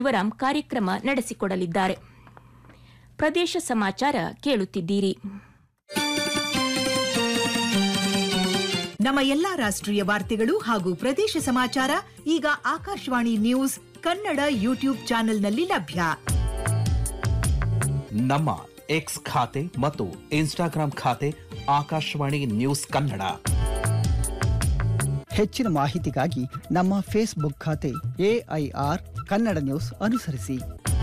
ಶಿವರಾಮ್ ಕಾರ್ಯಕ್ರಮ ನಡೆಸಿಕೊಡಲಿದ್ದಾರೆ ಪ್ರದೇಶ ಸಮಾಚಾರ ಕೇಳುತ್ತಿದ್ದೀರಿ ನಮ್ಮ ಎಲ್ಲಾ ರಾಷ್ಟ್ರೀಯ ವಾರ್ತೆಗಳು ಹಾಗೂ ಪ್ರದೇಶ ಸಮಾಚಾರ ಈಗ ಆಕಾಶವಾಣಿ ನ್ಯೂಸ್ ಕನ್ನಡ ಯೂಟ್ಯೂಬ್ ಚಾನೆಲ್ನಲ್ಲಿ ಲಭ್ಯ ನಮ್ಮ ಎಕ್ಸ್ ಖಾತೆ ಮತ್ತು ಇನ್ಸ್ಟಾಗ್ರಾಂ ಖಾತೆ ಆಕಾಶವಾಣಿ ನ್ಯೂಸ್ ಕನ್ನಡ ಹೆಚ್ಚಿನ ಮಾಹಿತಿಗಾಗಿ ನಮ್ಮ ಫೇಸ್ಬುಕ್ ಖಾತೆ ಎಐಆರ್ ಕನ್ನಡ ನ್ಯೂಸ್ ಅನುಸರಿಸಿ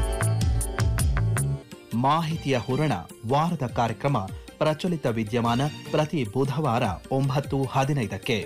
ಮಾಹಿತಿಯ ಹೂರಣ ವಾರದ ಕಾರ್ಯಕ್ರಮ ಪ್ರಚಲಿತ ವಿದ್ಯಮಾನ ಪ್ರತಿ ಬುಧವಾರ ಒಂಬತ್ತು ಹದಿನೈದಕ್ಕೆ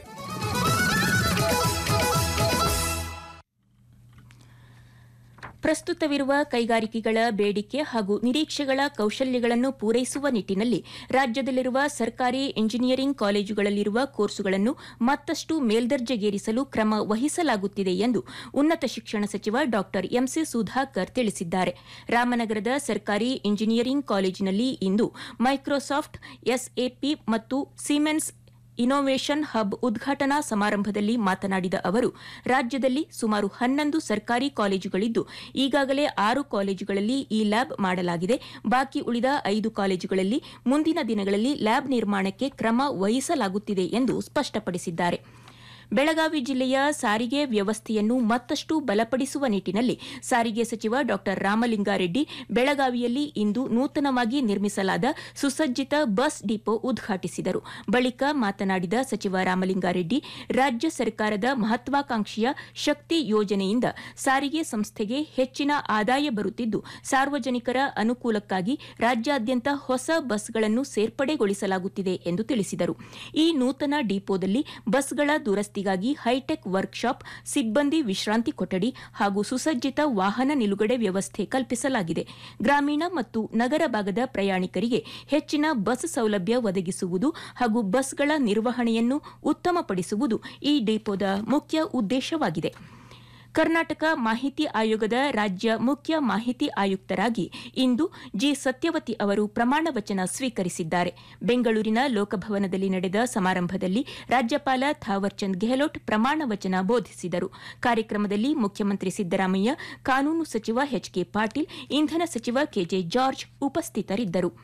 ಪ್ರಸ್ತುತವಿರುವ ಕೈಗಾರಿಕೆಗಳ ಬೇಡಿಕೆ ಹಾಗೂ ನಿರೀಕ್ಷೆಗಳ ಕೌಶಲ್ಯಗಳನ್ನು ಪೂರೈಸುವ ನಿಟ್ಟಿನಲ್ಲಿ ರಾಜ್ಯದಲ್ಲಿರುವ ಸರ್ಕಾರಿ ಎಂಜಿನಿಯರಿಂಗ್ ಕಾಲೇಜುಗಳಲ್ಲಿರುವ ಕೋರ್ಸುಗಳನ್ನು ಮತ್ತಷ್ಟು ಮೇಲ್ದರ್ಜೆಗೇರಿಸಲು ಕ್ರಮ ವಹಿಸಲಾಗುತ್ತಿದೆ ಎಂದು ಉನ್ನತ ಶಿಕ್ಷಣ ಸಚಿವ ಡಾ ಎಂಸಿ ಸುಧಾಕರ್ ತಿಳಿಸಿದ್ದಾರೆ ರಾಮನಗರದ ಸರ್ಕಾರಿ ಎಂಜಿನಿಯರಿಂಗ್ ಕಾಲೇಜಿನಲ್ಲಿ ಇಂದು ಮೈಕ್ರೋಸಾಫ್ಟ್ ಎಸ್ಎಪಿ ಮತ್ತು ಸಿಮೆನ್ಸ್ ಇನ್ನೋವೇಷನ್ ಹಬ್ ಉದ್ಘಾಟನಾ ಸಮಾರಂಭದಲ್ಲಿ ಮಾತನಾಡಿದ ಅವರು ರಾಜ್ಯದಲ್ಲಿ ಸುಮಾರು ಹನ್ನೊಂದು ಸರ್ಕಾರಿ ಕಾಲೇಜುಗಳಿದ್ದು ಈಗಾಗಲೇ ಆರು ಕಾಲೇಜುಗಳಲ್ಲಿ ಈ ಲ್ಯಾಬ್ ಮಾಡಲಾಗಿದೆ ಬಾಕಿ ಉಳಿದ ಐದು ಕಾಲೇಜುಗಳಲ್ಲಿ ಮುಂದಿನ ದಿನಗಳಲ್ಲಿ ಲ್ಯಾಬ್ ನಿರ್ಮಾಣಕ್ಕೆ ಕ್ರಮ ವಹಿಸಲಾಗುತ್ತಿದೆ ಎಂದು ಸ್ಪಷ್ಟಪಡಿಸಿದ್ದಾರೆ ಬೆಳಗಾವಿ ಜಿಲ್ಲೆಯ ಸಾರಿಗೆ ವ್ಯವಸ್ಥೆಯನ್ನು ಮತ್ತಷ್ಟು ಬಲಪಡಿಸುವ ನಿಟ್ಟಿನಲ್ಲಿ ಸಾರಿಗೆ ಸಚಿವ ಡಾ ರಾಮಲಿಂಗಾರೆಡ್ಡಿ ಬೆಳಗಾವಿಯಲ್ಲಿ ಇಂದು ನೂತನವಾಗಿ ನಿರ್ಮಿಸಲಾದ ಸುಸಜ್ಜಿತ ಬಸ್ ಡಿಪೋ ಉದ್ಘಾಟಿಸಿದರು ಬಳಿಕ ಮಾತನಾಡಿದ ಸಚಿವ ರಾಮಲಿಂಗಾರೆಡ್ಡಿ ರಾಜ್ಯ ಸರ್ಕಾರದ ಮಹತ್ವಾಕಾಂಕ್ಷೆಯ ಶಕ್ತಿ ಯೋಜನೆಯಿಂದ ಸಾರಿಗೆ ಸಂಸ್ಥೆಗೆ ಹೆಚ್ಚಿನ ಆದಾಯ ಬರುತ್ತಿದ್ದು ಸಾರ್ವಜನಿಕರ ಅನುಕೂಲಕ್ಕಾಗಿ ರಾಜ್ಯಾದ್ಯಂತ ಹೊಸ ಬಸ್ಗಳನ್ನು ಸೇರ್ಪಡೆಗೊಳಿಸಲಾಗುತ್ತಿದೆ ಎಂದು ತಿಳಿಸಿದರು ಈ ನೂತನ ಡಿಪೋದಲ್ಲಿ ಬಸ್ಗಳ ದುರಸ್ತಿಗಾಗಿ ಹೈಟೆಕ್ ವರ್ಕ್ಶಾಪ್ ಸಿಬ್ಬಂದಿ ವಿಶ್ರಾಂತಿ ಕೊಠಡಿ ಹಾಗೂ ಸುಸಜ್ಜಿತ ವಾಹನ ನಿಲುಗಡೆ ವ್ಯವಸ್ಥೆ ಕಲ್ಪಿಸಲಾಗಿದೆ ಗ್ರಾಮೀಣ ಮತ್ತು ನಗರ ಭಾಗದ ಪ್ರಯಾಣಿಕರಿಗೆ ಹೆಚ್ಚಿನ ಬಸ್ ಸೌಲಭ್ಯ ಒದಗಿಸುವುದು ಹಾಗೂ ಬಸ್ಗಳ ನಿರ್ವಹಣೆಯನ್ನು ಉತ್ತಮಪಡಿಸುವುದು ಈ ಡಿಪೋದ ಮುಖ್ಯ ಉದ್ದೇಶವಾಗಿದೆ ಕರ್ನಾಟಕ ಮಾಹಿತಿ ಆಯೋಗದ ರಾಜ್ಯ ಮುಖ್ಯ ಮಾಹಿತಿ ಆಯುಕ್ತರಾಗಿ ಇಂದು ಜಿ ಸತ್ಯವತಿ ಅವರು ಪ್ರಮಾಣ ವಚನ ಸ್ವೀಕರಿಸಿದ್ದಾರೆ ಬೆಂಗಳೂರಿನ ಲೋಕಭವನದಲ್ಲಿ ನಡೆದ ಸಮಾರಂಭದಲ್ಲಿ ರಾಜ್ಯಪಾಲ ಥಾವರ್ಚಂದ್ ಗೆಹ್ಲೋಟ್ ಪ್ರಮಾಣ ವಚನ ಬೋಧಿಸಿದರು ಕಾರ್ಯಕ್ರಮದಲ್ಲಿ ಮುಖ್ಯಮಂತ್ರಿ ಸಿದ್ದರಾಮಯ್ಯ ಕಾನೂನು ಸಚಿವ ಎಚ್ಕೆ ಪಾಟೀಲ್ ಇಂಧನ ಸಚಿವ ಕೆಜೆ ಜಾರ್ಜ್ ಉಪಸ್ಥಿತರಿದ್ದರು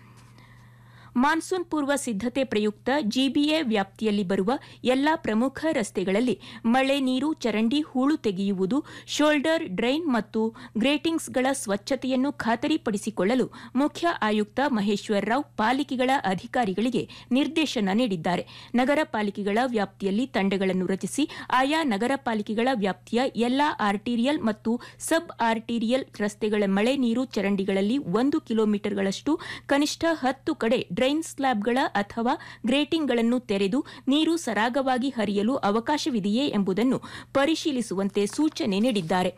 ಮಾನ್ಸೂನ್ ಪೂರ್ವ ಸಿದ್ದತೆ ಪ್ರಯುಕ್ತ ಜಿಬಿಎ ವ್ಯಾಪ್ತಿಯಲ್ಲಿ ಬರುವ ಎಲ್ಲಾ ಪ್ರಮುಖ ರಸ್ತೆಗಳಲ್ಲಿ ಮಳೆ ನೀರು ಚರಂಡಿ ಹೂಳು ತೆಗೆಯುವುದು ಶೋಲ್ಡರ್ ಡ್ರೈನ್ ಮತ್ತು ಗ್ರೇಟಿಂಗ್ಸ್ಗಳ ಸ್ವಚ್ಛತೆಯನ್ನು ಖಾತರಿಪಡಿಸಿಕೊಳ್ಳಲು ಮುಖ್ಯ ಆಯುಕ್ತ ಮಹೇಶ್ವರ್ ರಾವ್ ಪಾಲಿಕೆಗಳ ಅಧಿಕಾರಿಗಳಿಗೆ ನಿರ್ದೇಶನ ನೀಡಿದ್ದಾರೆ ನಗರ ಪಾಲಿಕೆಗಳ ವ್ಯಾಪ್ತಿಯಲ್ಲಿ ತಂಡಗಳನ್ನು ರಚಿಸಿ ಆಯಾ ನಗರ ಪಾಲಿಕೆಗಳ ವ್ಯಾಪ್ತಿಯ ಎಲ್ಲಾ ಆರ್ಟೀರಿಯಲ್ ಮತ್ತು ಸಬ್ ಆರ್ಟೀರಿಯಲ್ ರಸ್ತೆಗಳ ಮಳೆ ನೀರು ಚರಂಡಿಗಳಲ್ಲಿ ಒಂದು ಕಿಲೋಮೀಟರ್ಗಳಷ್ಟು ಕನಿಷ್ಠ ಹತ್ತು ಕಡೆ ಡ್ರೈನ್ ಸ್ಲ್ಯಾಬ್ಗಳ ಅಥವಾ ಗ್ರೇಟಿಂಗ್ಗಳನ್ನು ತೆರೆದು ನೀರು ಸರಾಗವಾಗಿ ಹರಿಯಲು ಅವಕಾಶವಿದೆಯೇ ಎಂಬುದನ್ನು ಪರಿಶೀಲಿಸುವಂತೆ ಸೂಚನೆ ನೀಡಿದ್ದಾರೆ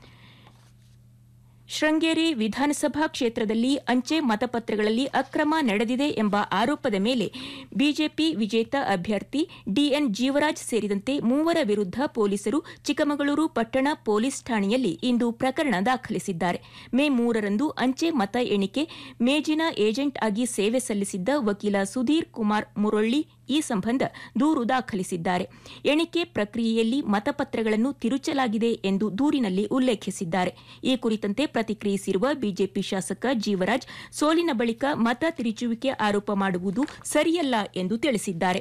ಶೃಂಗೇರಿ ವಿಧಾನಸಭಾ ಕ್ಷೇತ್ರದಲ್ಲಿ ಅಂಚೆ ಮತಪತ್ರಗಳಲ್ಲಿ ಅಕ್ರಮ ನಡೆದಿದೆ ಎಂಬ ಆರೋಪದ ಮೇಲೆ ಬಿಜೆಪಿ ವಿಜೇತ ಅಭ್ಯರ್ಥಿ ಡಿಎನ್ ಜೀವರಾಜ್ ಸೇರಿದಂತೆ ಮೂವರ ವಿರುದ್ಧ ಪೊಲೀಸರು ಚಿಕ್ಕಮಗಳೂರು ಪಟ್ಟಣ ಪೊಲೀಸ್ ಠಾಣೆಯಲ್ಲಿ ಇಂದು ಪ್ರಕರಣ ದಾಖಲಿಸಿದ್ದಾರೆ ಮೇ ಮೂರರಂದು ಅಂಚೆ ಮತ ಎಣಿಕೆ ಮೇಜಿನ ಏಜೆಂಟ್ ಆಗಿ ಸೇವೆ ಸಲ್ಲಿಸಿದ್ದ ವಕೀಲ ಸುಧೀರ್ ಕುಮಾರ್ ಮುರೊಳ್ಳಿ ಈ ಸಂಬಂಧ ದೂರು ದಾಖಲಿಸಿದ್ದಾರೆ ಎಣಿಕೆ ಪ್ರಕ್ರಿಯೆಯಲ್ಲಿ ಮತಪತ್ರಗಳನ್ನು ತಿರುಚಲಾಗಿದೆ ಎಂದು ದೂರಿನಲ್ಲಿ ಉಲ್ಲೇಖಿಸಿದ್ದಾರೆ ಈ ಕುರಿತಂತೆ ಪ್ರತಿಕ್ರಿಯಿಸಿರುವ ಬಿಜೆಪಿ ಶಾಸಕ ಜೀವರಾಜ್ ಸೋಲಿನ ಬಳಿಕ ಮತ ತಿರುಚುವಿಕೆ ಆರೋಪ ಮಾಡುವುದು ಸರಿಯಲ್ಲ ಎಂದು ತಿಳಿಸಿದ್ದಾರೆ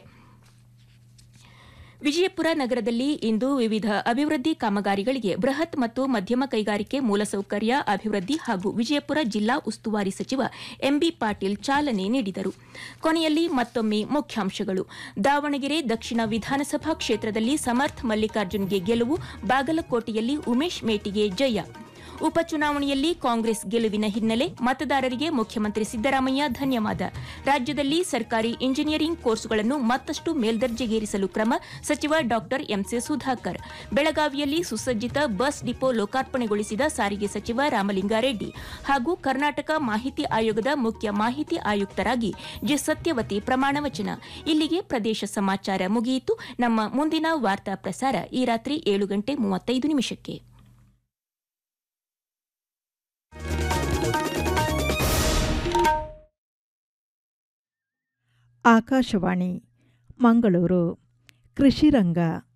ವಿಜಯಪುರ ನಗರದಲ್ಲಿ ಇಂದು ವಿವಿಧ ಅಭಿವೃದ್ಧಿ ಕಾಮಗಾರಿಗಳಿಗೆ ಬೃಹತ್ ಮತ್ತು ಮಧ್ಯಮ ಕೈಗಾರಿಕೆ ಮೂಲಸೌಕರ್ಯ ಅಭಿವೃದ್ಧಿ ಹಾಗೂ ವಿಜಯಪುರ ಜಿಲ್ಲಾ ಉಸ್ತುವಾರಿ ಸಚಿವ ಎಂಬಿ ಪಾಟೀಲ್ ಚಾಲನೆ ನೀಡಿದರು ಕೊನೆಯಲ್ಲಿ ಮತ್ತೊಮ್ಮೆ ಮುಖ್ಯಾಂಶಗಳು ದಾವಣಗೆರೆ ದಕ್ಷಿಣ ವಿಧಾನಸಭಾ ಕ್ಷೇತ್ರದಲ್ಲಿ ಸಮರ್ಥ್ ಮಲ್ಲಿಕಾರ್ಜುನ್ಗೆ ಗೆಲುವು ಬಾಗಲಕೋಟೆಯಲ್ಲಿ ಉಮೇಶ್ ಮೇಟಿಗೆ ಜಯ ಉಪಚುನಾವಣೆಯಲ್ಲಿ ಕಾಂಗ್ರೆಸ್ ಗೆಲುವಿನ ಹಿನ್ನೆಲೆ ಮತದಾರರಿಗೆ ಮುಖ್ಯಮಂತ್ರಿ ಸಿದ್ದರಾಮಯ್ಯ ಧನ್ಯವಾದ ರಾಜ್ಯದಲ್ಲಿ ಸರ್ಕಾರಿ ಇಂಜಿನಿಯರಿಂಗ್ ಕೋರ್ಸುಗಳನ್ನು ಮತ್ತಷ್ಟು ಮೇಲ್ದರ್ಜೆಗೇರಿಸಲು ಕ್ರಮ ಸಚಿವ ಡಾ ಎಂಸಿ ಸುಧಾಕರ್ ಬೆಳಗಾವಿಯಲ್ಲಿ ಸುಸಜ್ಜಿತ ಬಸ್ ಡಿಪೋ ಲೋಕಾರ್ಪಣೆಗೊಳಿಸಿದ ಸಾರಿಗೆ ಸಚಿವ ರಾಮಲಿಂಗಾರೆಡ್ಡಿ ಹಾಗೂ ಕರ್ನಾಟಕ ಮಾಹಿತಿ ಆಯೋಗದ ಮುಖ್ಯ ಮಾಹಿತಿ ಆಯುಕ್ತರಾಗಿ ಜಿ ಸತ್ಯವತಿ ಪ್ರಮಾಣವಚನ ಇಲ್ಲಿಗೆ ಪ್ರದೇಶ ಸಮಾಚಾರ ಮುಗಿಯಿತು ನಮ್ಮ ಮುಂದಿನ ವಾರ್ತಾ ಪ್ರಸಾರ ಈ ರಾತ್ರಿ ಏಳು ಗಂಟೆ ಮೂವತ್ತೈದು ನಿಮಿಷಕ್ಕೆ ಆಕಾಶವಾಣಿ ಮಂಗಳೂರು ಕೃಷಿ ರಂಗ